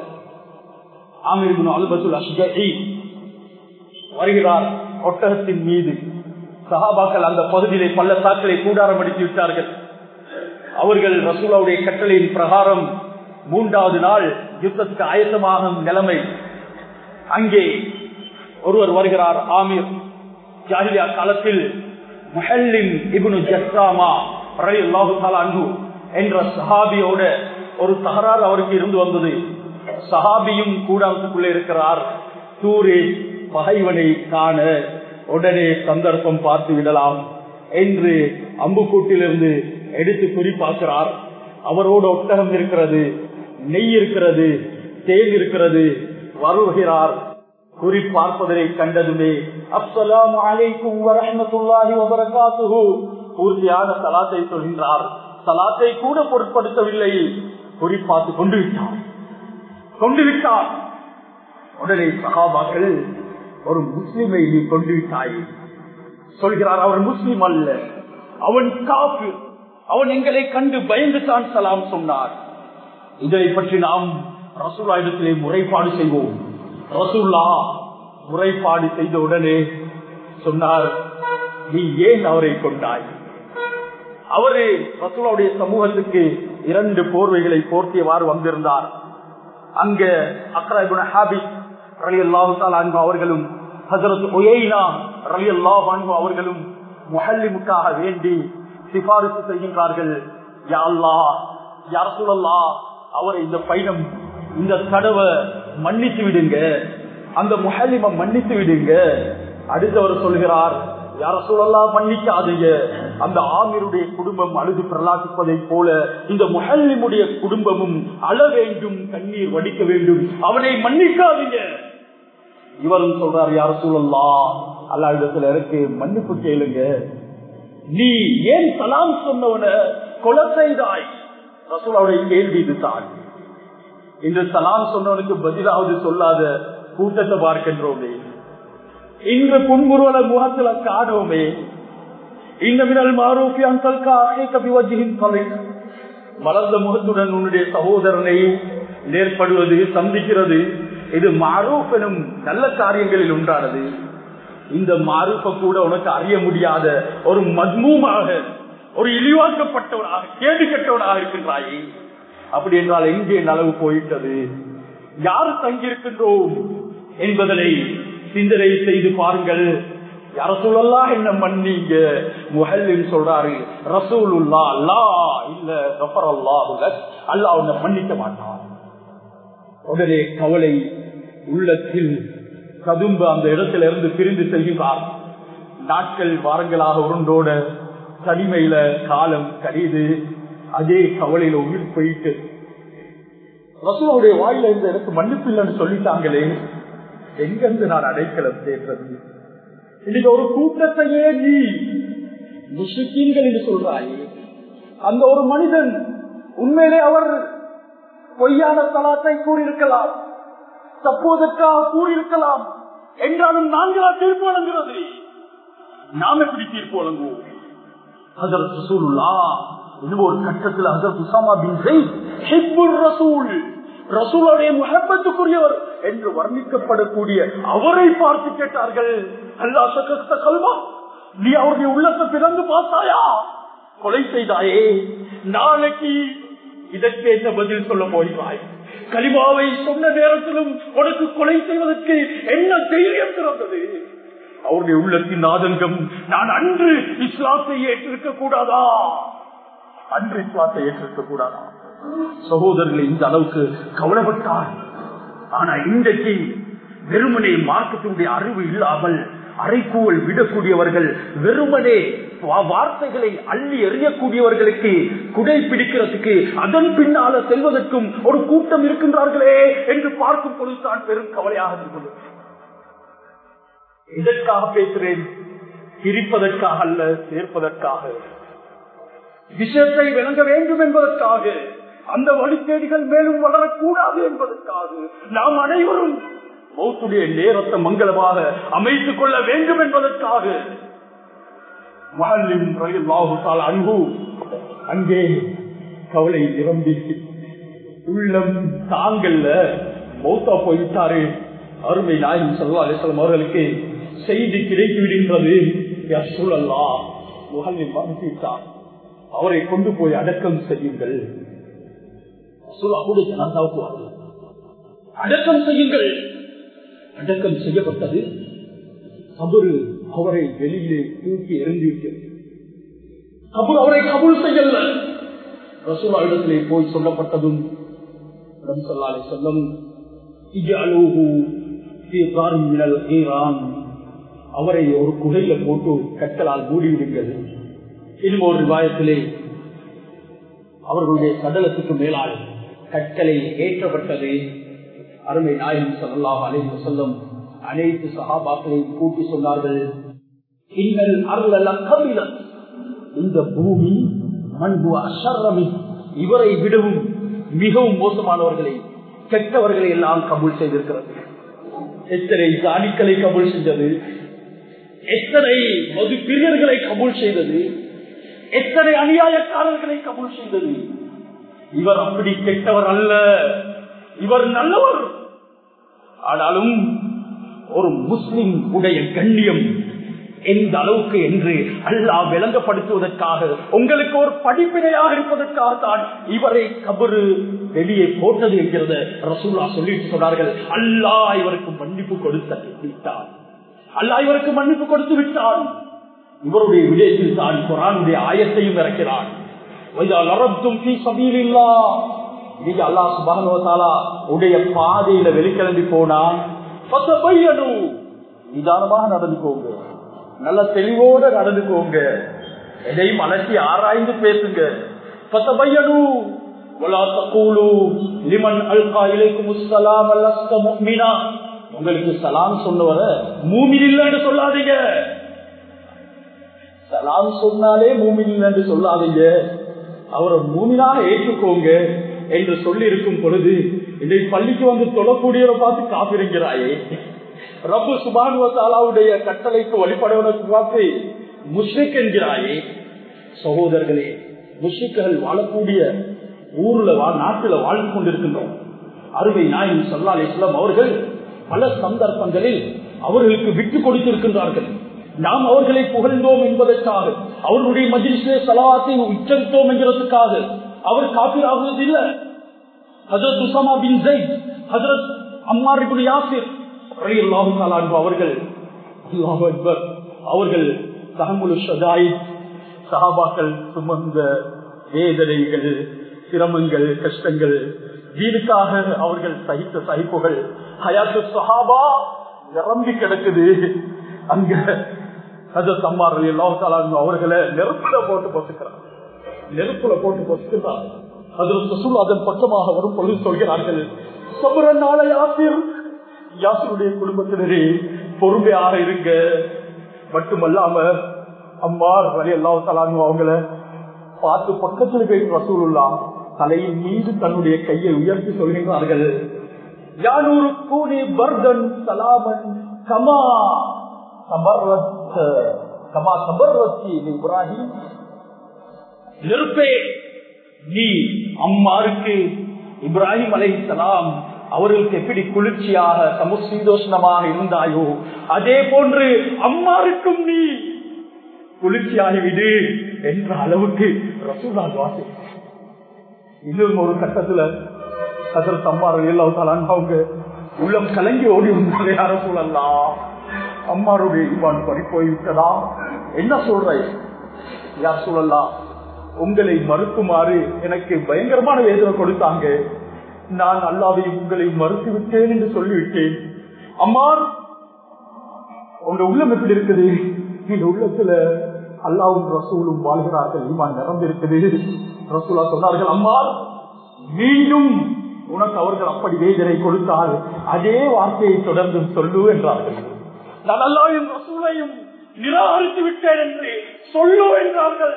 ஆமீர் அல்பத்துல் அஷ்கி வருகிறார் ஒட்டகத்தின் மீது சஹாபாக்கள் அந்த பகுதியிலே பள்ளத்தாக்களை கூடாரம் அடித்து விட்டார்கள் அவர்கள் ரசூலாவுடைய கட்டளையின் பிரகாரம் மூன்றாவது நாள் யுத்தத்துக்கு ஆயத்தமாகும் நிலைமை அங்கே ஒருவர் வருகிறார் ஆமீர் ஜாகிலியா காலத்தில் முஹல்லின் இபுனு ஜஸ்ராமா அன்பு என்ற சஹாபியோட ஒரு தகராறு அவருக்கு இருந்து வந்தது சஹாபியும் கூடாரத்துக்குள்ளே இருக்கிறார் தூரே பகைவனை காண உடனே சந்தர்ப்பம் பார்த்து விடலாம் என்று அம்புக்கூட்டிலிருந்து எடுத்து குறிப்பாக்குறார் அவரோட ஒட்டகம் இருக்கிறது நெய் இருக்கிறது தேன் இருக்கிறது வருகிறார் குறி பார்ப்பதனை கண்டதுமே அஸ்ஸலாமு அலைக்கும் வரஹ்மத்துல்லாஹி வபரகாத்துஹு பூர்த்தியான சலாத்தை சொல்கின்றார் சலாத்தை கூட பொருட்படுத்தவில்லை குறி பார்த்து கொண்டு விட்டார் கொண்டு விட்டார் உடனே சகாபாக்கள் ஒரு முஸ்லிமை நீ கொண்டு விட்டாய் சொல்கிறார் அவர் முஸ்லிம் அல்ல அவன் காப்பு அவன் எங்களை கண்டு பயந்து தான் சலாம் சொன்னார் இதை பற்றி நாம் ரசூல்லா இடத்திலே முறைப்பாடு செய்வோம் ரசூல்லா முறைப்பாடு செய்த உடனே சொன்னார் நீ ஏன் அவரை கொண்டாய் அவரு ரசூலாவுடைய சமூகத்துக்கு இரண்டு போர்வைகளை போர்த்தியவாறு வந்திருந்தார் அங்க அக்ராபுன ஹாபிஸ் ரலி அல்லாஹு அவர்களும் ஹசரத் ஒயினா ரலி அல்லாஹ் அவர்களும் முஹல்லிமுக்காக வேண்டி சிபாரிசு செய்கின்றார்கள் யா அல்லாஹ் யா ரசூலல்லாஹ் அவரை இந்த பயணம் இந்த தடவை மன்னித்து விடுங்க அந்த முஹல்லிம மன்னித்து விடுங்க அடுத்தவர் சொல்கிறார் யார சூழல்லாம் மன்னிக்காதீங்க அந்த ஆமிருடைய குடும்பம் அழுது பிரலாசிப்பதை போல இந்த முஹல்லிமுடைய குடும்பமும் அழ வேண்டும் கண்ணீர் வடிக்க வேண்டும் அவனை மன்னிக்காதீங்க இவரும் சொல்றார் யார சூழல்லா அல்லா இடத்துல இருக்கு மன்னிப்பு கேளுங்க நீ ஏன் சலாம் சொன்னவன கொலை செய்தாய் ரசூலாவுடைய கேள்வி இதுதான் இன்று சலாம் சொன்னவனுக்கு பதிலாவது சொல்லாத கூட்டத்தை பார்க்கின்றோமே இன்று புன்முருவல முகத்துல காணோமே இந்த மினல் மாரூபி அந்தல் கபிவஜியின் தலை வளர்ந்த முகத்துடன் உன்னுடைய சகோதரனை நேர்படுவது சந்திக்கிறது இது மாரூப் எனும் நல்ல காரியங்களில் உண்டானது இந்த மாரூப்ப கூட உனக்கு அறிய முடியாத ஒரு மத்மூமாக ஒரு இழிவாக்கப்பட்டவனாக கேடு கெட்டவனாக இருக்கின்றாயே அப்படி என்றால் எங்கே நலவு போயிட்டது யாரு தங்கியிருக்கின்றோம் என்பதனை சிந்தனை செய்து பாருங்கள் ரசூலல்லா என்ன மன்னீங்க முஹல்லின் சொல்றாரு ரசூலுல்லா அல்லா இல்ல கஃபரல்லாஹு அல்லா உன்னை மன்னிக்க மாட்டான் உடனே கவலை உள்ளத்தில் கதும்பு அந்த இடத்துல இருந்து பிரிந்து செல்கிறார் நாட்கள் வாரங்களாக உருண்டோட தனிமையில காலம் கடிது அதே கவலையில உயிர் போயிட்டு ரசூலுடைய வாயில இந்த எனக்கு மன்னிப்பு இல்லைன்னு சொல்லிட்டாங்களே எங்கிருந்து நான் அடைக்கலம் தேடுறது இன்னைக்கு ஒரு கூட்டத்தையே நீ முஷிக்கீன்கள் என்று சொல்றாயே அந்த ஒரு மனிதன் உண்மையிலே அவர் பொய்யான தலாத்தை கூறியிருக்கலாம் தப்போதற்காக கூறியிருக்கலாம் என்றாலும் நாங்களா தீர்ப்பு வழங்குறது நாம் எப்படி தீர்ப்பு வழங்குவோம் ஹசரத் ரசூலுல்லா இன்னும் ஒரு கட்டத்தில் ஹசரத் உசாமா பின் ஜெயித் ஹிப்புர் ரசூல் ரசூலுடைய முகப்பத்துக்குரியவர் என்று வர்ணிக்கப்படக்கூடிய அவரை பார்த்து கேட்டார்கள் அல்லா சகஸ்த கல்வா நீ அவருடைய உள்ளத்தை பிறந்து பார்த்தாயா கொலை செய்தாயே நாளைக்கு இதற்கு என்ன பதில் சொல்ல போகிறாய் கலிமாவை சொன்ன நேரத்திலும் உனக்கு கொலை செய்வதற்கு என்ன தைரியம் திறந்தது அவருடைய உள்ளத்தின் ஆதங்கம் நான் அன்று இஸ்லாத்தை ஏற்றிருக்க கூடாதா அன்று இஸ்லாத்தை ஏற்றிருக்க கூடாதா சகோதரர்கள் இந்த அளவுக்கு கவலைப்பட்டார் ஆனா இன்றைக்கு வெறுமனே மார்க்கத்தினுடைய அறிவு இல்லாமல் அரைக்கூவல் விடக்கூடியவர்கள் வெறுமனே வார்த்தைகளை அள்ளி எறியக்கூடியவர்களுக்கு குடை பிடிக்கிறதுக்கு அதன் பின்னால செல்வதற்கும் ஒரு கூட்டம் இருக்கின்றார்களே என்று பார்க்கும் பொழுதுதான் பெரும் கவலையாக இருக்கிறது இதற்காக பேசுறேன் பிரிப்பதற்காக அல்ல சேர்ப்பதற்காக விஷயத்தை விளங்க வேண்டும் என்பதற்காக அந்த வழித்தேடிகள் மேலும் வளரக்கூடாது என்பதற்காக நாம் அனைவரும் மௌத்துடைய நேரத்தை மங்களமாக அமைத்துக் கொள்ள வேண்டும் என்பதற்காக அன்பு அங்கே கவலை நிரம்பி உள்ளம் தாங்கல்ல மௌத்தா போயிட்டாரு அருமை நாயகம் சல்லா அலிஸ்லாம் அவர்களுக்கு செய்தி கிடைத்து விடுகின்றது சூழல்லா முகலில் மறுத்தார் அவரை கொண்டு போய் அடக்கம் செய்யுங்கள் அடக்கம் செய்யுங்கள் அடக்கம் செய்யப்பட்டது கபரு அவரை வெளியிலே தூக்கி எறிந்திருக்கிறது கபூர் அவரை கபூல் செய்யல ரசூலா இடத்திலே போய் சொல்லப்பட்டதும் சொல்லாலே சொல்லும் அவரை ஒரு குகையில போட்டு கற்களால் மூடிவிடுங்கள் இன்னும் ஒரு விவாயத்திலே அவர்களுடைய சடலத்துக்கு மேலால் கற்களை ஏற்றப்பட்டது அருமை நாயகம் சொல்லலாம் அலைந்து சொல்லும் அனைத்து சகாபாக்களையும் கூட்டி சொன்னார்கள் இன்னல் அருளல்ல கபிலம் இந்த பூமி மண்பு அஷரமி இவரை விடவும் மிகவும் மோசமானவர்களை கெட்டவர்களை எல்லாம் கபூல் செய்திருக்கிறது எத்தனை ஜாடிக்களை கபூல் செஞ்சது எத்தனை மது பிரியர்களை கபூல் செய்தது எத்தனை அநியாயக்காரர்களை கபூல் செய்தது இவர் அப்படி கெட்டவர் அல்ல இவர் நல்லவர் ஆனாலும் ஒரு முஸ்லிம் உடைய கண்ணியம் எந்த அளவுக்கு என்று அல்லாஹ் விளங்கப்படுத்துவதற்காக உங்களுக்கு ஒரு படிப்பினையாக இருப்பதற்காக தான் இவரை கபரு வெளியே போட்டது என்கிறத ரசூல்லா சொல்லிட்டு சொன்னார்கள் அல்லாஹ் இவருக்கு மன்னிப்பு கொடுத்து விட்டான் அல்லாஹ் இவருக்கு மன்னிப்பு கொடுத்து விட்டான் இவருடைய விடயத்தில் தான் குரானுடைய ஆயத்தையும் இறக்கிறான் நீங்க அல்லாஹ் சுபானுவத்தாலா உடைய பாதையில வெளிக்கிளம்பி போனா நிதானமாக நடந்துக்கோங்க நல்ல தெளிவோட நடந்துக்கோங்க எதையும் அலசி ஆராய்ந்து பேசுங்க பத்தபையனு உங்களுக்கு சலாம் சொன்னவர மூமின் இல்லைன்னு சொல்லாதீங்க சலாம் சொன்னாலே மூமின் இல்லைன்னு சொல்லாதீங்க அவரை மூமினாக ஏற்றுக்கோங்க என்று சொல்லி இருக்கும் பொழுது இதை பள்ளிக்கு வந்து தொழக்கூடியவரை பார்த்து காப்பிருக்கிறாயே ரப்பு சுபானுவத்தாலாவுடைய கட்டளைக்கு வழிபடுவதற்கு பார்த்து முஷ்ரிக் என்கிறாயே சகோதரர்களே முஷ்ரிக்குகள் வாழக்கூடிய ஊர்ல வா நாட்டுல வாழ்ந்து கொண்டிருக்கின்றோம் அருமை நாயின் சொல்லால் இஸ்லாம் அவர்கள் பல சந்தர்ப்பங்களில் அவர்களுக்கு விட்டு கொடுத்திருக்கின்றார்கள் நாம் அவர்களை புகழ்ந்தோம் என்பதற்காக அவர்களுடைய மஜிலிசிலே சலாத்தை உச்சரித்தோம் என்கிறதுக்காக அவர் காப்பீராகுவது இல்லை ஹசரத் உசாமா பின் ஜெயித் ஹசரத் அம்மார் யாசிர் அவர்கள் அவர்கள் சகாபாக்கள் சுமந்த வேதனைகள் சிரமங்கள் கஷ்டங்கள் வீடுக்காக அவர்கள் சகித்த சகிப்புகள் ஹயாத்து சஹாபா நிரம்பி கிடக்குது அங்க ஹசரத் அம்மார்கள் எல்லாம் அவர்களை நெருப்புல போட்டு பொசுக்கிறார் நெருப்புல போட்டு பொசுக்கிறார் அதில் அதன் பக்கமாக வரும் பொழுது சொல்கிறார்கள் சபர நாளை ஆசிர் யாசருடைய குடும்பத்தினரே பொறுமையாக இருங்க மட்டுமல்லாம அம்மா வழி எல்லாம் தலாங்க அவங்கள பார்த்து பக்கத்தில் போய் ரசூலுல்லா தலையின் மீது தன்னுடைய கையை உயர்த்தி சொல்கின்றார்கள் யானூரு கூனி பர்தன் சலாமன் கமா சபர்வத் கமா சபர்வத்தி இப்ராஹிம் நெருப்பே நீ அம்மாருக்கு இப்ராஹிம் அலை சலாம் அவர்களுக்கு எப்படி குளிர்ச்சியாக சமுசீதோஷணமாக இருந்தாயோ அதே போன்று அம்மாருக்கும் நீ குளிர்ச்சியாகிவிடு என்ற அளவுக்கு ரசூலா வாசி இன்னும் ஒரு கட்டத்துல கதர் சம்மார்கள் எல்லாம் அவங்க உள்ளம் கலங்கி ஓடி வந்தாங்க யார சூழல்லாம் அம்மாருடைய ஈமான் பறி போய்விட்டதா என்ன சொல்ற யார் சூழல்லாம் உங்களை மறுக்குமாறு எனக்கு பயங்கரமான வேதனை கொடுத்தாங்க நான் அல்லாவை உங்களை மறுத்து விட்டேன் என்று சொல்லிவிட்டேன் அம்மார் உங்க உள்ளம் எப்படி இருக்குது இந்த உள்ளத்துல அல்லாவும் ரசூலும் வாழ்கிறார்கள் ஈமான் நிரம்பி இருக்குது ரசூலா சொன்னார்கள் அம்மார் மீண்டும் உனக்கு அவர்கள் அப்படி வேதனை கொடுத்தால் அதே வார்த்தையை தொடர்ந்து சொல்லு என்றார்கள் நான் அல்லாவையும் ரசூலையும் நிராகரித்து விட்டேன் என்று சொல்லு என்றார்கள்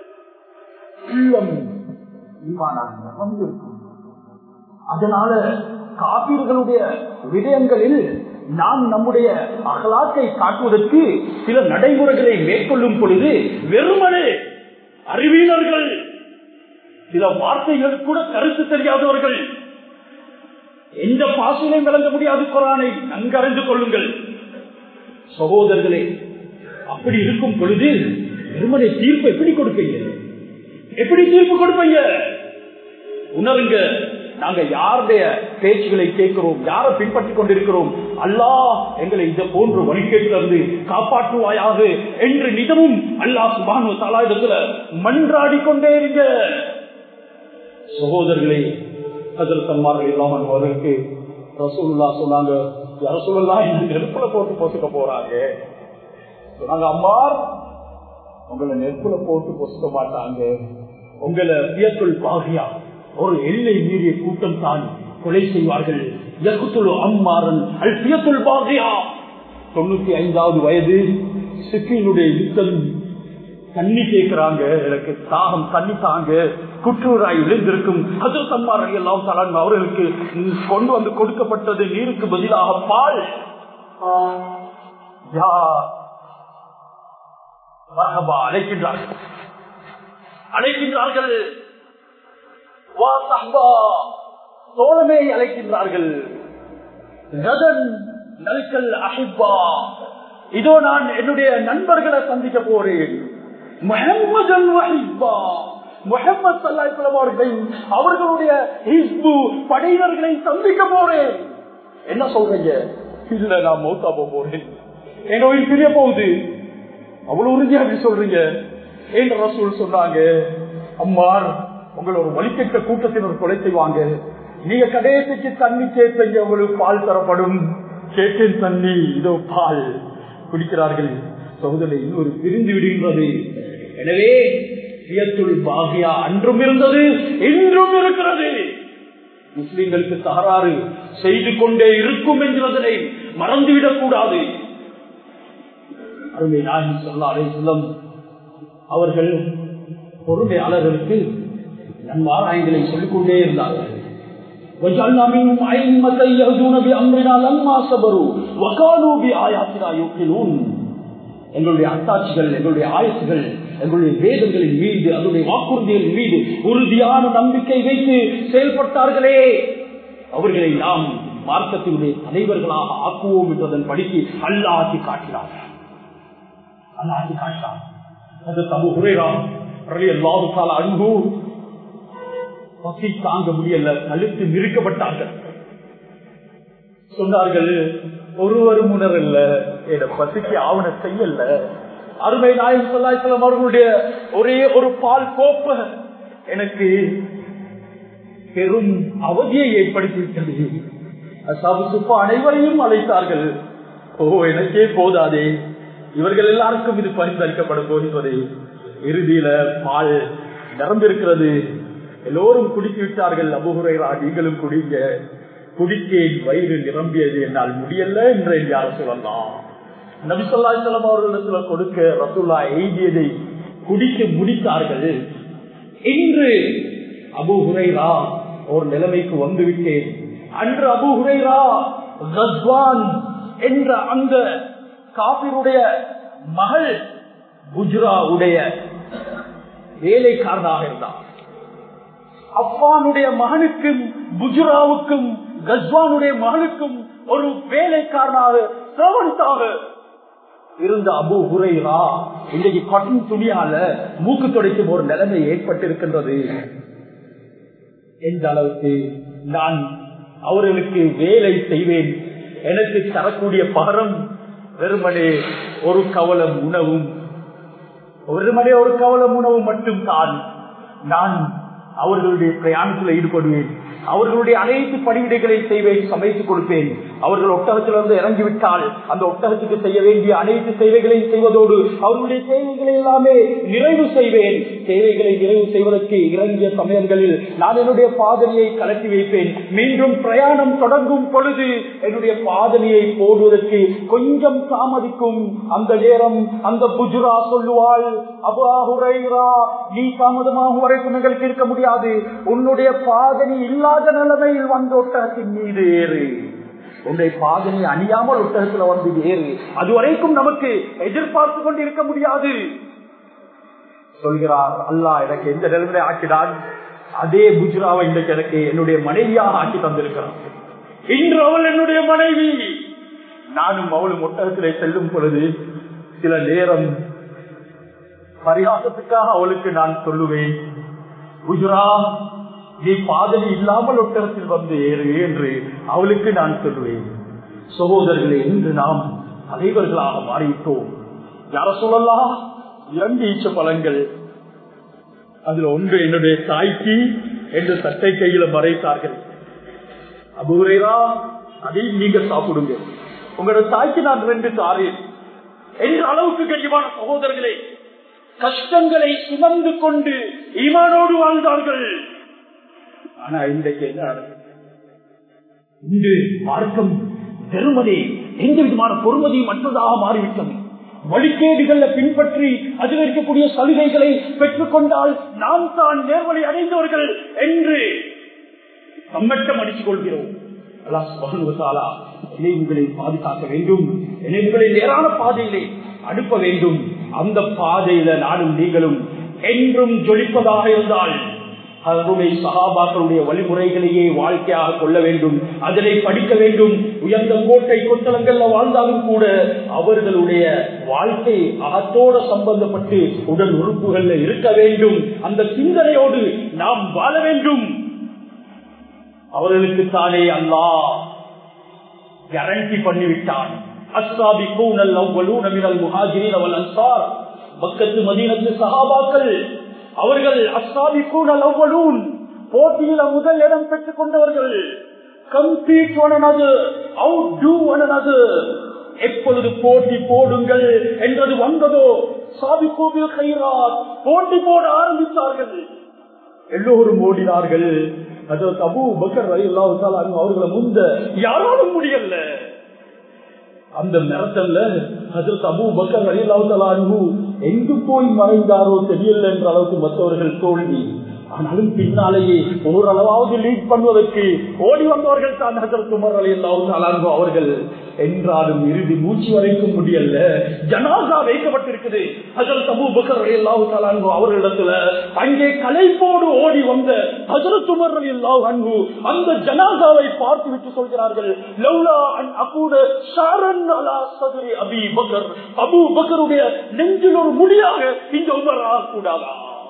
உள்ளம் ஈமானாக நிரம்பியிருக்கும் அதனால காப்பீர்களுடைய விடயங்களில் நாம் நம்முடைய அகலாக்கை காட்டுவதற்கு சில நடைமுறைகளை மேற்கொள்ளும் பொழுது வெறுமனே அறிவியலர்கள் சில வார்த்தைகள் கூட கருத்து தெரியாதவர்கள் எந்த பாசனையும் விளங்க முடியாது குரானை நன்கறிந்து கொள்ளுங்கள் சகோதரர்களே அப்படி இருக்கும் பொழுது வெறுமனை தீர்ப்பு எப்படி கொடுப்பீங்க எப்படி தீர்ப்பு கொடுப்பீங்க உணருங்க நாங்க யாருடைய பேச்சுகளை கேட்கிறோம் யாரை பின்பற்றி கொண்டிருக்கிறோம் அல்லாஹ் எங்களை இந்த போன்ற வழிகேட்டிலிருந்து காப்பாற்றுவாயாக என்று நிதமும் அல்லாஹ் சுபானு தலாயிடத்துல மன்றாடி கொண்டே இருங்க சகோதரர்களே அதில் தன்மார்கள் இல்லாமல் அவர்களுக்கு ரசூல்லா சொன்னாங்க ரசூல்லா இந்த நெருப்புல போட்டு பொசுக்க போறாங்க சொன்னாங்க அம்மார் உங்களை நெருப்புல போட்டு பொசுக்க மாட்டாங்க உங்களை வியக்குள் பாகியா ஒரு எல்லை மீறிய கூட்டம் தான் கொலை செய்வார்கள் யகுத்துல் அம்மாறன் அல்பியத்துல் பாகியா தொண்ணூத்தி ஐந்தாவது வயது சிக்கினுடைய யுத்தம் தண்ணி கேட்கிறாங்க எனக்கு தாகம் தண்ணி தாங்க குற்றூராய் விழுந்திருக்கும் ஹசரத் அம்மார் எல்லாம் தலான் அவர்களுக்கு கொண்டு வந்து கொடுக்கப்பட்டது நீருக்கு பதிலாக பால் யார் மரஹபா அழைக்கின்றார்கள் அழைக்கின்றார்கள் வா சஹ்பா தோழமே அழைக்கின்றார்கள் கதன் நல்கல் அஹிப்பா இதோ நான் என்னுடைய நண்பர்களை சந்திக்க போறேன் முஹம்மதன் வஹிப்பா முஹம்மது சல்லாஹ் அவர்களையும் அவர்களுடைய ஹிஸ்பு படையினர்களை சந்திக்க போறேன் என்ன சொல்றீங்க இல்ல நான் மௌத்தா போக போறேன் எங்க உயிர் பிரிய போகுது அவ்வளவு உறுதியா அப்படி சொல்றீங்க ஏன் ரசூல் சொன்னாங்க அம்மார் உங்களை ஒரு வழிகட்ட கூட்டத்தினர் கொலை செய்வாங்க நீங்க கடைசிக்கு தண்ணி கேட்பீங்க உங்களுக்கு பால் தரப்படும் கேட்டேன் தண்ணி இதோ பால் குடிக்கிறார்கள் சகோதரி இன்னொரு பிரிந்து விடுகின்றது எனவே வியத்துள் பாகியா அன்றும் இருந்தது இன்றும் இருக்கிறது முஸ்லிம்களுக்கு தகராறு செய்து கொண்டே இருக்கும் என்கிறதனை மறந்துவிடக் கூடாது அருமை நாயகி சொல்லாலே சொல்லம் அவர்கள் பொறுமையாளர்களுக்கு நன்மாராயங்களை சொல்லிக் கொண்டே இருந்தார்கள் وجعلنا منهم أئمة يهدون بأمرنا لما صبروا وكانوا بآياتنا يوقنون எங்களுடைய அத்தாட்சிகள் எங்களுடைய ஆயுசுகள் எங்களுடைய வேதங்களின் மீது அதனுடைய வாக்குறுதிகளின் மீது உறுதியான நம்பிக்கை வைத்து செயல்பட்டார்களே அவர்களை நாம் மார்க்கத்தினுடைய தலைவர்களாக ஆக்குவோம் என்றதன் படிக்கு அல்லாட்டி காட்டினார் அல்லாட்டி காட்டினார் அது தபு உரைரா எல்லாருக்கால அன்பு பசி தாங்க முடியல கழுத்து நிறுக்கப்பட்டார்கள் சொன்னார்கள் ஒருவரும் உணரல்ல என பசிக்கு ஆவண செய்யல அருமை நாயகம் சொல்லாய்சலம் அவர்களுடைய ஒரே ஒரு பால் கோப்ப எனக்கு பெரும் அவதியை ஏற்படுத்திவிட்டது அசாபு சுப்பா அனைவரையும் அழைத்தார்கள் ஓ எனக்கே போதாதே இவர்கள் எல்லாருக்கும் இது பரிந்தளிக்கப்படும் போகிறது இறுதியில பால் நிரம்பிருக்கிறது எல்லோரும் குடித்து விட்டார்கள் அபுகுரைரா நீங்களும் குடிங்க குடிக்கேன் வயிறு நிரம்பியது என்னால் முடியல என்று யார் சொல்லலாம் நபிசல்லாசலம் அவர்களிடத்துல கொடுக்க ரசுல்லா எய்தியதை குடிக்க முடித்தார்கள் இன்று அபு ஹுரைரா ஒரு நிலைமைக்கு வந்துவிட்டேன் அன்று அபு ஹுரைரா ரஸ்வான் என்ற அந்த காபிருடைய மகள் குஜ்ராவுடைய வேலைக்காரனாக இருந்தார் அப்பானுடைய மகனுக்கும் குஜ்ராவுக்கும் கஸ்வானுடைய மகனுக்கும் ஒரு வேலைக்காரனாக சர்வன்டாக இருந்த அபு ஹுரைரா இன்றைக்கு கட்டும் துணியால மூக்கு துடைக்கும் ஒரு நிலைமை ஏற்பட்டிருக்கின்றது எந்த அளவுக்கு நான் அவர்களுக்கு வேலை செய்வேன் எனக்கு தரக்கூடிய பகரம் வெறுமனே ஒரு கவலம் உணவும் வெறுமனே ஒரு கவலம் உணவு மட்டும் தான் நான் அவர்களுடைய பிரயாணத்தில் ஈடுபடுவேன் அவர்களுடைய அனைத்து பணிவிடைகளை செய்வேன் சமைத்து கொடுப்பேன் அவர்கள் ஒட்டகத்திலிருந்து இறங்கிவிட்டால் அந்த ஒட்டகத்துக்கு செய்ய வேண்டிய அனைத்து சேவைகளையும் செய்வதோடு அவர்களுடைய தேவைகளை எல்லாமே நிறைவு செய்வேன் தேவைகளை நிறைவு செய்வதற்கு இறங்கிய சமயங்களில் நான் என்னுடைய பாதனையை கலட்டி வைப்பேன் மீண்டும் பிரயாணம் தொடங்கும் பொழுது என்னுடைய பாதனையை போடுவதற்கு கொஞ்சம் தாமதிக்கும் அந்த நேரம் அந்த புஜுரா சொல்லுவாள் அபுரா நீ தாமதமாக வரைக்கும் எங்களுக்கு இருக்க முடியாது உன்னுடைய பாதனை இல்லாத நிலைமையில் வந்த ஒட்டகத்தின் மீது ஏறு உன்னுடைய பாதனை அணியாமல் ஒட்டகத்துல வந்து ஏறு அது வரைக்கும் நமக்கு எதிர்பார்த்து கொண்டு இருக்க முடியாது சொல்கிறார் அல்லாஹ் எனக்கு எந்த நிலைமையை ஆக்கினான் அதே குஜராவை இன்றைக்கு எனக்கு என்னுடைய மனைவியாக ஆக்கி தந்திருக்கிறான் இன்று அவள் என்னுடைய மனைவி நானும் அவளும் ஒட்டகத்திலே செல்லும் பொழுது சில நேரம் பரிகாசத்துக்காக அவளுக்கு நான் சொல்லுவேன் குஜரா நீ பாதனை இல்லாமல் ஒட்டகத்தில் வந்து ஏறு என்று அவளுக்கு நான் சொல்லுவேன் சகோதரர்களே இன்று நாம் தலைவர்களாக மாறிவிட்டோம் யார சொல்லலாம் இரண்டு ஈச்ச பழங்கள் அதுல ஒன்று என்னுடைய தாய்க்கு என்று சட்டை கையில மறைத்தார்கள் அபூரேரா அதையும் நீங்க சாப்பிடுங்க உங்களோட தாய்க்கு நான் ரெண்டு தாரேன் என்ற அளவுக்கு கண்டிப்பான சகோதரர்களே கஷ்டங்களை சுமந்து கொண்டு ஈமானோடு வாழ்ந்தார்கள் ஆனா இன்றைக்கு என்ன நடக்குது? இன்று மார்க்கம் வெறுமனே எந்த விதமான பொறுமதியும் மற்றதாக மாறிவிட்டது வழிகேடுகளை பின்பற்றி அதில் இருக்கக்கூடிய சலுகைகளை பெற்றுக் கொண்டால் நாம் தான் நேர்வழி அடைந்தவர்கள் என்று சம்மட்டம் அடித்துக் கொள்கிறோம் அல்லாஹ் சுப்ஹானஹு வ தஆலா இதை உங்களை பாதுகாக்க வேண்டும் என்னை உங்களை நேரான பாதையிலே அனுப்ப வேண்டும் அந்த பாதையில நானும் நீங்களும் என்றும் ஜொலிப்பதாக இருந்தால் அதனுடைய சகாபாக்களுடைய வழிமுறைகளையே வாழ்க்கையாக கொள்ள வேண்டும் அதனை படிக்க வேண்டும் உயர்ந்த கோட்டை கொத்தளங்கள்ல வாழ்ந்தாலும் கூட அவர்களுடைய வாழ்க்கை அகத்தோட சம்பந்தப்பட்டு உடல் உறுப்புகள்ல இருக்க வேண்டும் அந்த சிந்தனையோடு நாம் வாழ வேண்டும் அவர்களுக்கு தானே அல்லாஹ் கேரண்டி பண்ணிவிட்டான் அஸ்ஸாபிகூன அல்-அவ்வலூன மினல் முஹாஜிரீன வல் அன்சார் மக்கத்து மதீனத்து சஹாபாக்கள் அவர்கள் அஸ்ஸாபிகூன அல்-அவ்வலூன் போட்டியில முதல் இடம் பெற்றுக் கொண்டவர்கள் compete one another outdo one another எப்பொழுது போட்டி போடுங்கள் என்றது வந்ததோ சாபிகோவில் கைராத் போட்டி போட ஆரம்பித்தார்கள் எல்லோரும் ஓடினார்கள் அதற்கு அபு பக்கர் அலி அல்லாஹால அவர்களை முந்த யாராலும் முடியல அந்த நேரத்துல அதற்கு அபு பக்கர் அலி அல்லாஹால எங்கு போய் மறைந்தாரோ தெரியல என்ற அளவுக்கு மற்றவர்கள் தோல்வி ஆனாலும் பின்னாலேயே ஓரளவாவது லீட் பண்ணுவதற்கு ஓடி வந்தவர்கள் தான் ஹசரத் உமர் அலி அல்லாஹு அவர்கள் என்றாலும் இறுதி மூச்சு வரைக்கும் முடியல ஜனாசா வைக்கப்பட்டிருக்குது ஹசரத் அபு பக்கர் அலி அல்லாஹு அவர்களிடத்துல அங்கே கலைப்போடு ஓடி வந்த ஹசரத் உமர் அலி அல்லாஹு அன்பு அந்த ஜனாசாவை பார்த்து விட்டு சொல்கிறார்கள் லவ்லா அன் அகூட ஷாரன் அலா சதுரி அபி பக்கர் அபு பக்கருடைய நெஞ்சில் ஒரு முடியாக இந்த உமர் ஆகக்கூடாதா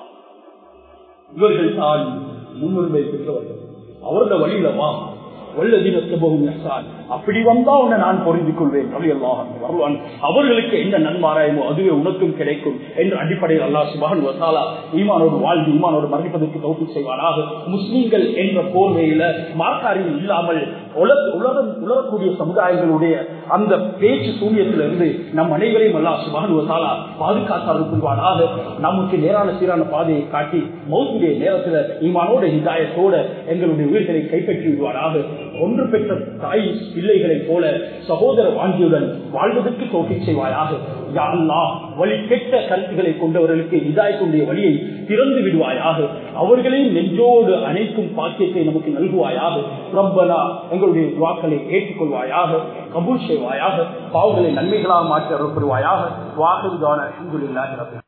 இவர்கள் தான் முன்னுரிமை பெற்றவர்கள் அவருடைய வழியில வா வல்லதீன சுபகும் எஸ்ஸான். அப்படி வந்தா உன்னை நான் பொருந்திக் கொள்வேன் அப்படி அல்லாஹ் வருவான் அவர்களுக்கு என்ன நன்மாராயமோ அதுவே உனக்கும் கிடைக்கும் என்ற அடிப்படையில் அல்லாஹ் சுபான் வசாலா ஈமானோடு வாழ்ந்து ஈமானோடு மரணிப்பதற்கு தௌஃபீக் செய்வானாக முஸ்லீம்கள் என்ற போர்வையில மார்க்காரில் இல்லாமல் உலக உலகம் உலகக்கூடிய சமுதாயங்களுடைய அந்த பேச்சு சூரியத்திலிருந்து நம் அனைவரையும் அல்லாஹ் சுபான் வசாலா பாதுகாத்தார்கள் புரிவானாக நமக்கு நேரான சீரான பாதையை காட்டி மௌத்துடைய நேரத்துல ஈமானோட ஹிதாயத்தோட எங்களுடைய உயிர்களை கைப்பற்றி விடுவாராக ஒன்று பெற்ற தாய் பிள்ளைகளைப் போல சகோதர வாஞ்சியுடன் வாழ்வதற்கு தோற்றி செய்வாயாக யா அல்லாஹ் வழி கெட்ட கருத்துக்களை கொண்டவர்களுக்கு இதாயத்துடைய வழியை திறந்து விடுவாயாக அவர்களையும் நெஞ்சோடு அனைக்கும் பாக்கியத்தை நமக்கு நல்குவாயாக ரப்பனா எங்களுடைய துவாக்களை ஏற்றுக்கொள்வாயாக கபூல் செய்வாயாக பாவங்களை நன்மைகளாக மாற்றி அருள் புரிவாயாக வாகருதான